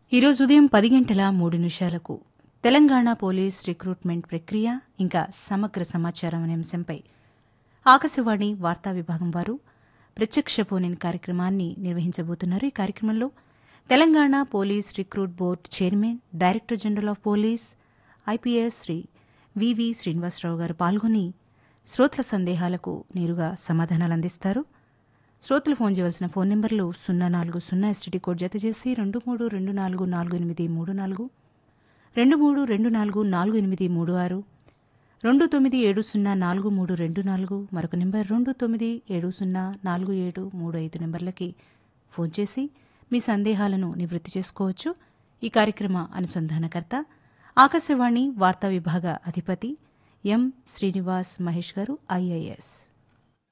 ఈరోజు ఉదయం పది గంటల మూడు నిమిషాలకు తెలంగాణ పోలీస్ రిక్రూట్మెంట్ ప్రక్రియ ఇంకా సమగ్ర సమాచారం అనే అంశంపై ఆకాశవాణి వార్తా విభాగం వారు ప్రత్యక్ష ఫోన్ ఇన్ కార్యక్రమాన్ని నిర్వహించబోతున్నారు ఈ కార్యక్రమంలో Telangana police recruit board chairman director general of police IPS Shri V V Srinivasarao గారు పాల్గొని శ్రోతల సందేహాలకు నేరుగా సమాధానాలు అందిస్తారు శ్రోతలు ఫోన్ చేయవలసిన ఫోన్ నెంబర్లు సున్నా నాలుగు సున్నా ఎస్టీడీ కోడ్ జత చేసి రెండు మూడు రెండు నాలుగు నాలుగు ఎనిమిది మూడు నాలుగు రెండు మూడు రెండు నాలుగు నాలుగు ఎనిమిది మూడు ఆరు రెండు తొమ్మిది ఏడు సున్నా నాలుగు మూడు రెండు నాలుగు మరొక నెంబర్ రెండు తొమ్మిది ఏడు సున్నా నాలుగు ఏడు మూడు ఐదు నెంబర్లకి ఫోన్ చేసి మీ సందేహాలను నివృత్తి చేసుకోవచ్చు ఈ కార్యక్రమ అనుసంధానకర్త ఆకాశవాణి వార్తా విభాగ అధిపతి ఎం శ్రీనివాస్ మహేష్ గారు ఐఐఎస్